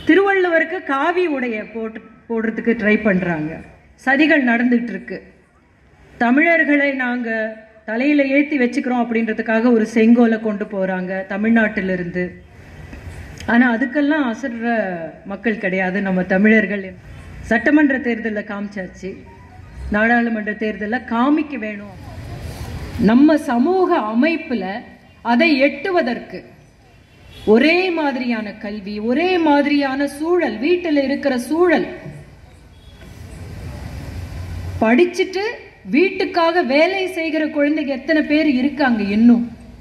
திருவள்ளுவருக்கு காவி உடைய போட்டு போடுறதுக்கு ட்ரை பண்றாங்க சதிகள் நடந்துட்டு இருக்கு தமிழர்களை நாங்க தலையில ஏத்தி வச்சுக்கிறோம் அப்படின்றதுக்காக ஒரு செங்கோலை கொண்டு போறாங்க தமிழ்நாட்டிலிருந்து ஆனா அதுக்கெல்லாம் அசர்ற மக்கள் கிடையாது நம்ம தமிழர்கள் சட்டமன்ற தேர்தலில் காமிச்சாச்சு நாடாளுமன்ற தேர்தலில் காமிக்க வேணும் நம்ம சமூக அமைப்புல அதை எட்டுவதற்கு ஒரே மாதிரியான கல்வி ஒரே மாதிரியான சூழல் வீட்டில் இருக்கிற சூழல் படிச்சுட்டு வீட்டுக்காக வேலை செய்கிற குழந்தைங்க எத்தனை பேர் இருக்காங்க இன்னும்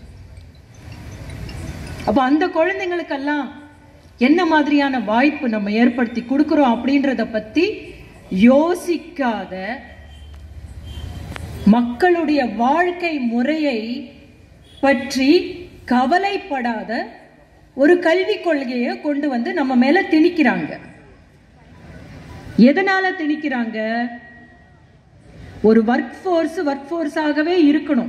அப்ப அந்த குழந்தைங்களுக்கெல்லாம் என்ன மாதிரியான வாய்ப்பு நம்ம ஏற்படுத்தி கொடுக்கிறோம் அப்படின்றத பத்தி யோசிக்காத மக்களுடைய வாழ்க்கை முறையை பற்றி கவலைப்படாத ஒரு கல்விக் கொள்கையை கொண்டு வந்து நம்ம மேல திணிக்கிறாங்க எதனால திணிக்கிறாங்க ஒரு ஒர்க் ஃபோர்ஸ் ஒர்க் ஃபோர்ஸாகவே இருக்கணும்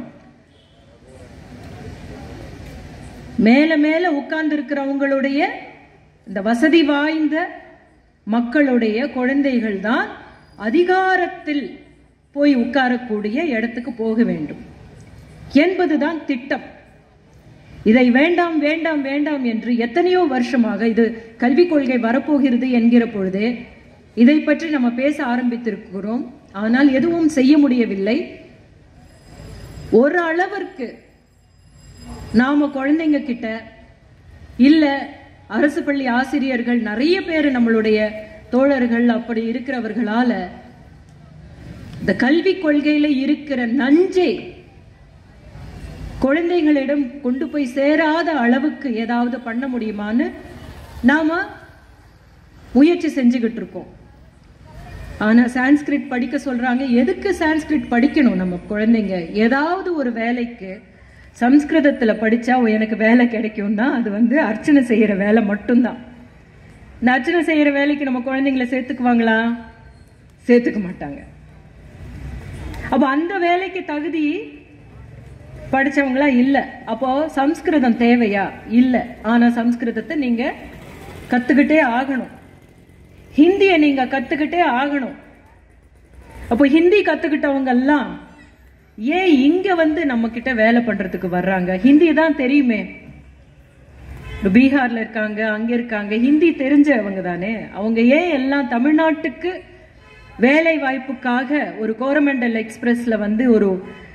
மேல மேல உட்கார்ந்து இருக்கிறவங்களுடைய இந்த வசதி வாய்ந்த மக்களுடைய குழந்தைகள் தான் அதிகாரத்தில் போய் உட்காரக்கூடிய இடத்துக்கு போக வேண்டும் என்பதுதான் திட்டம் இதை வேண்டாம் வேண்டாம் வேண்டாம் என்று எத்தனையோ வருஷமாக இது கல்விக் கொள்கை வரப்போகிறது என்கிற பொழுதே இதை பற்றி நம்ம பேச ஆரம்பித்திருக்கிறோம் ஆனால் எதுவும் செய்ய முடியவில்லை ஒரு அளவிற்கு நாம குழந்தைங்க கிட்ட இல்ல அரசு பள்ளி ஆசிரியர்கள் நிறைய பேர் நம்மளுடைய தோழர்கள் அப்படி இருக்கிறவர்களால இந்த கல்வி கொள்கையில இருக்கிற நஞ்சை குழந்தைகளிடம் கொண்டு போய் சேராத அளவுக்கு ஏதாவது பண்ண முடியுமான்னு நாம முயற்சி செஞ்சுக்கிட்டு இருக்கோம் ஆனா சான்ஸ்கிரிட் படிக்க சொல்றாங்க எதுக்கு சான்ஸ்கிரிட் படிக்கணும் நம்ம குழந்தைங்க ஏதாவது ஒரு வேலைக்கு சம்ஸ்கிருதத்துல படிச்சா ஓ, எனக்கு வேலை கிடைக்கும்னா அது வந்து அர்ச்சனை செய்யற வேலை மட்டும்தான் இந்த அர்ச்சனை செய்யற வேலைக்கு நம்ம குழந்தைங்களை சேர்த்துக்குவாங்களா சேர்த்துக்க மாட்டாங்க அப்ப அந்த வேலைக்கு தகுதி படிச்சவங்களா இல்ல அப்போ சம்ஸ்கிருதம் தேவையா இல்ல ஆனா சம்ஸ்கிருதத்தை நீங்க கத்துக்கிட்டே ஆகணும் ஹிந்தியை நீங்க கத்துக்கிட்டே ஆகணும் அப்போ ஹிந்தி கத்துக்கிட்டவங்க எல்லாம் ஏன் இங்க வந்து நம்ம கிட்ட வேலை பண்றதுக்கு வர்றாங்க ஹிந்தி தான் தெரியுமே இப்ப பீகார்ல இருக்காங்க அங்க இருக்காங்க ஹிந்தி தெரிஞ்சவங்க தானே அவங்க ஏன் எல்லாம் தமிழ்நாட்டுக்கு வேலை வாய்ப்புக்காக ஒரு கோரமண்டல் எக்ஸ்பிரஸ்ல வந்து ஒரு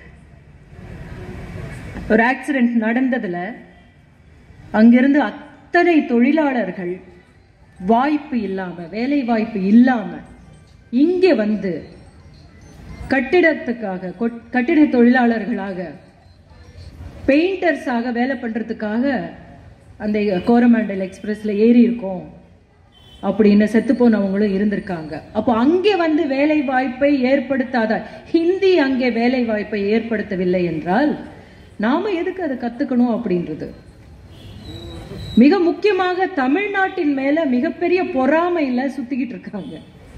ஒரு ஆக்சிடென்ட் நடந்ததுல அங்கிருந்து அத்தனை தொழிலாளர்கள் வாய்ப்பு இல்லாம வேலை வாய்ப்பு இல்லாம இங்க வந்து கட்டிடத்துக்காக கொட்- கட்டிட தொழிலாளர்களாக பெயிண்டர்ஸாக வேலை பண்றதுக்காக அந்த கோரமண்டல் எக்ஸ்பிரஸ்ல ஏறி இருக்கோம் அப்படின்னு செத்து போனவங்களும் இருந்திருக்காங்க அப்போ அங்கே வந்து வேலை வாய்ப்பை ஏற்படுத்தாத ஹிந்தி அங்கே வேலை வாய்ப்பை ஏற்படுத்தவில்லை என்றால் நாம எதுக்கு அதை கத்துக்கணும் அப்படின்றது மிக முக்கியமாக தமிழ்நாட்டின் மேல மிகப்பெரிய பொறாமையில சுத்திக்கிட்டு இருக்காங்க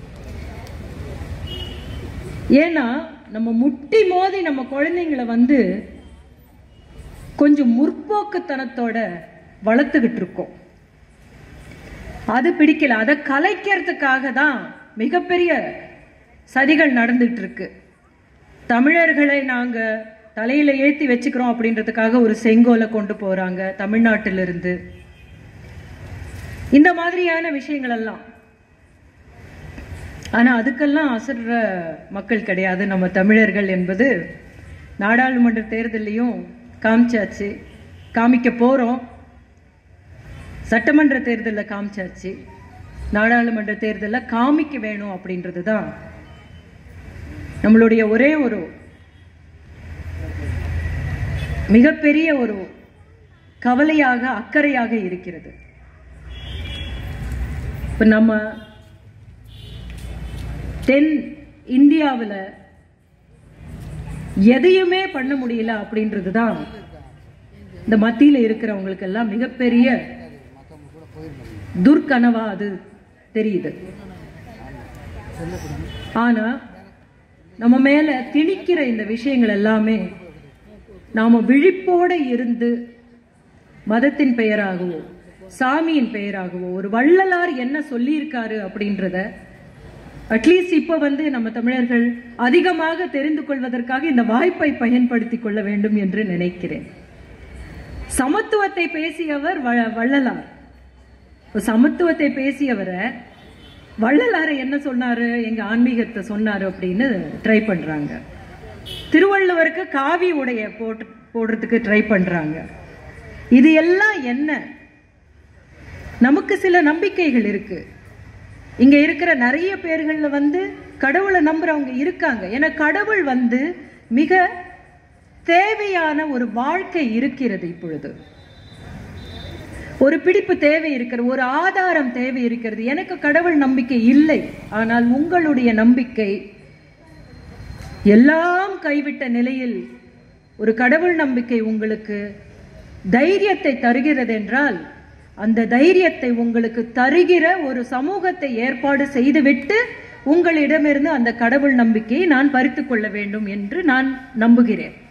ஏன்னா நம்ம முட்டி மோதி நம்ம குழந்தைங்களை வந்து கொஞ்சம் முற்போக்குத்தனத்தோட வளர்த்துக்கிட்டு இருக்கோம் அது பிடிக்கல அதை கலைக்கிறதுக்காக தான் மிகப்பெரிய சதிகள் நடந்துட்டு இருக்கு தமிழர்களை நாங்க தலையில ஏத்தி வச்சுக்கிறோம் அப்படின்றதுக்காக ஒரு செங்கோலை கொண்டு போறாங்க தமிழ்நாட்டிலிருந்து இந்த மாதிரியான விஷயங்கள் எல்லாம் ஆனா அதுக்கெல்லாம் அசர்ற மக்கள் கிடையாது நம்ம தமிழர்கள் என்பது நாடாளுமன்ற தேர்தலையும் காமிச்சாச்சு காமிக்க போறோம் சட்டமன்ற தேர்தலில் காமிச்சாச்சு நாடாளுமன்ற தேர்தலில் காமிக்க வேணும் அப்படின்றது தான் நம்மளுடைய ஒரே ஒரு மிகப்பெரிய ஒரு கவலையாக அக்கறையாக இருக்கிறது இப்ப நம்ம தென் இந்தியாவில் எதையுமே பண்ண முடியல அப்படின்றது தான் இந்த மத்தியில இருக்கிறவங்களுக்கு எல்லாம் மிகப்பெரிய துர்க்கனவா அது தெரியுது ஆனா நம்ம மேல திணிக்கிற இந்த விஷயங்கள் எல்லாமே நாம விழிப்போட இருந்து மதத்தின் பெயராகவோ சாமியின் பெயராகவோ ஒரு வள்ளலார் என்ன சொல்லியிருக்காரு அப்படின்றத அட்லீஸ்ட் இப்போ வந்து நம்ம தமிழர்கள் அதிகமாக தெரிந்து கொள்வதற்காக இந்த வாய்ப்பை பயன்படுத்திக் கொள்ள வேண்டும் என்று நினைக்கிறேன் சமத்துவத்தை பேசியவர் வ- வள்ளலார் இப்ப சமத்துவத்தை பேசியவரை வள்ளலாரை என்ன சொன்னாரு எங்க ஆன்மீகத்தை சொன்னாரு அப்படின்னு ட்ரை பண்றாங்க திருவள்ளுவருக்கு காவி உடைய போட்டு போடுறதுக்கு ட்ரை பண்றாங்க இது எல்லாம் என்ன நமக்கு சில நம்பிக்கைகள் இருக்கு இங்க இருக்கிற நிறைய பேர்கள்ல வந்து கடவுளை நம்புறவங்க இருக்காங்க ஏன்னா கடவுள் வந்து மிக தேவையான ஒரு வாழ்க்கை இருக்கிறது இப்பொழுது ஒரு பிடிப்பு தேவை இருக்கிறது ஒரு ஆதாரம் தேவை இருக்கிறது எனக்கு கடவுள் நம்பிக்கை இல்லை ஆனால் உங்களுடைய நம்பிக்கை எல்லாம் கைவிட்ட நிலையில் ஒரு கடவுள் நம்பிக்கை உங்களுக்கு தைரியத்தை தருகிறது என்றால் அந்த தைரியத்தை உங்களுக்கு தருகிற ஒரு சமூகத்தை ஏற்பாடு செய்துவிட்டு உங்களிடமிருந்து அந்த கடவுள் நம்பிக்கையை நான் பறித்துக் கொள்ள வேண்டும் என்று நான் நம்புகிறேன்